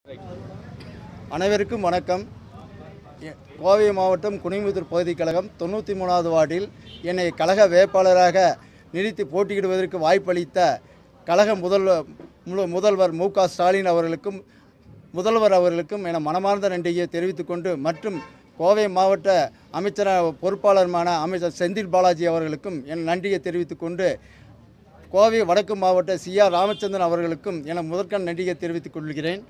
அனைவருக்கும் வணக்கம் எ- கோவை மாவட்டம் குனிமுத்தூர் பகுதி கழகம் தொண்ணூற்றி மூணாவது வார்டில் என்னை கழக வேட்பாளராக நிறுத்தி போட்டியிடுவதற்கு வாய்ப்பளித்த கழக முதல் முழு முதல்வர் மு க ஸ்டாலின் அவர்களுக்கும் முதல்வர் அவர்களுக்கும் என மனமார்ந்த நன்றியை தெரிவித்துக் கொண்டு மற்றும் கோவை மாவட்ட அமைச்சர பொறுப்பாளருமான அமைச்சர் செந்தில் பாலாஜி அவர்களுக்கும் என் நன்றியை தெரிவித்துக் கொண்டு கோவை வடக்கு மாவட்ட சி ஆர் ராமச்சந்திரன் அவர்களுக்கும் என முதற்கண் நன்றியை தெரிவித்துக் கொள்கிறேன்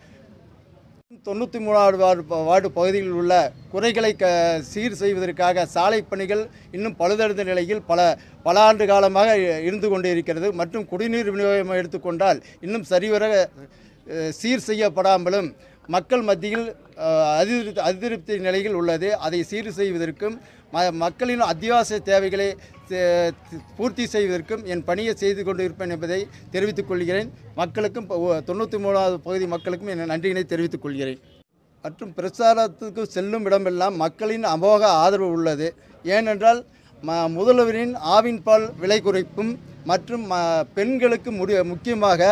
தொண்ணூற்றி மூணாவது வார்டு ப- வார்டு பகுதியில் உள்ள குறைகளை க சீர் செய்வதற்காக சாலை பணிகள் இன்னும் பழுதடைந்த நிலையில் பல பல ஆண்டு காலமாக இருந்து கொண்டே இருக்கிறது மற்றும் குடிநீர் விநியோகம் எடுத்துக்கொண்டால் இன்னும் சரிவர அஹ், சீர் செய்யப்படாமலும் மக்கள் மத்தியில் அஹ், அதிருப்தி அதிருப்தி நிலையில் உள்ளது அதை சீர் செய்வதற்கும் ம மக்களின் அத்தியாவசிய தேவைகளை தே- பூர்த்தி செய்வதற்கும் என் பணியை செய்து கொண்டு இருப்பேன் என்பதை தெரிவித்துக் கொள்கிறேன் மக்களுக்கும் தொண்ணூற்றி மூணாவது பகுதி மக்களுக்கும் என் நன்றியினை தெரிவித்துக் கொள்கிறேன் மற்றும் பிரச்சாரத்துக்கு செல்லும் இடமெல்லாம் மக்களின் அமோக ஆதரவு உள்ளது ஏனென்றால் ம முதல்வரின் ஆவின் பால் விலை குறைப்பும் மற்றும் ம பெண்களுக்கு முடி முக்கியமாக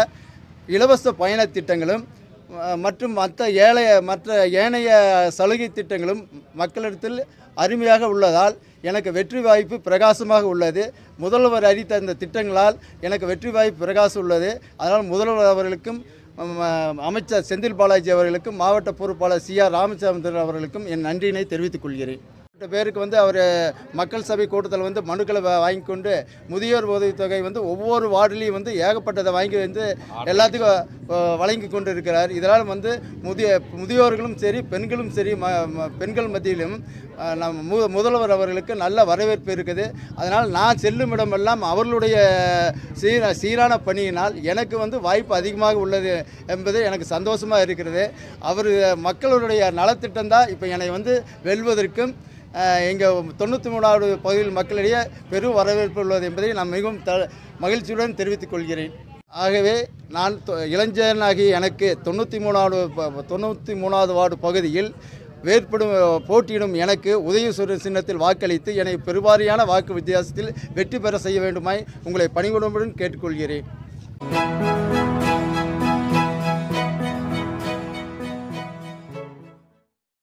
இலவச பயணத் திட்டங்களும் ம- மற்றும் மற்ற ஏழை மற்ற ஏனைய சலுகை திட்டங்களும் மக்களிடத்தில் அருமையாக உள்ளதால் எனக்கு வெற்றி வாய்ப்பு பிரகாசமாக உள்ளது முதல்வர் அறிவித்த அந்த திட்டங்களால் எனக்கு வெற்றி வாய்ப்பு பிரகாசம் உள்ளது அதனால் முதல்வர் அவர்களுக்கும் ம- அமைச்சர் செந்தில் பாலாஜி அவர்களுக்கும் மாவட்ட பொறுப்பாளர் சி ஆர் ராமச்சந்திரன் அவர்களுக்கும் என் நன்றியினை தெரிவித்துக் கொள்கிறேன் குறிப்பிட்ட பேருக்கு வந்து அவர் மக்கள் சபை கூட்டத்தில் வந்து மனுக்களை வா- வாங்கி கொண்டு முதியோர் உதவித்தொகை வந்து ஒவ்வொரு வார்டுலேயும் வந்து ஏகப்பட்டதை வாங்கி வந்து எல்லாத்துக்கும் அஹ், வழங்கி கொண்டு இருக்கிறார் இதனால் வந்து முதிய முதியோர்களும் சரி பெண்களும் சரி ம ம- பெண்கள் மத்தியிலும் அஹ், நம் மு முதல்வர் அவர்களுக்கு நல்ல வரவேற்பு இருக்குது அதனால் நான் செல்லும் இடமெல்லாம் அவர்களுடைய சீர சீரான பணியினால் எனக்கு வந்து வாய்ப்பு அதிகமாக உள்ளது என்பது எனக்கு சந்தோஷமாக இருக்கிறது அவர் மக்களுடைய நலத்திட்டம் தான் இப்போ என்னை வந்து வெல்வதற்கும் எங்கள் தொண்ணூற்றி மூணாவது பகுதியில் மக்களிடையே பெரும் வரவேற்பு உள்ளது என்பதை நான் மிகவும் த மகிழ்ச்சியுடன் தெரிவித்துக் கொள்கிறேன் ஆகவே நான் தொ- இளைஞனாகி எனக்கு தொண்ணூற்றி மூணாவது ப- தொண்ணூற்றி மூணாவது வார்டு பகுதியில் வேற்படும் போட்டியிடும் எனக்கு உதயசூரியன் சின்னத்தில் வாக்களித்து என்னை பெருவாரியான வாக்கு வித்தியாசத்தில் வெற்றி பெற செய்ய வேண்டுமாய் உங்களை பணிவுடன் கேட்டுக்கொள்கிறேன்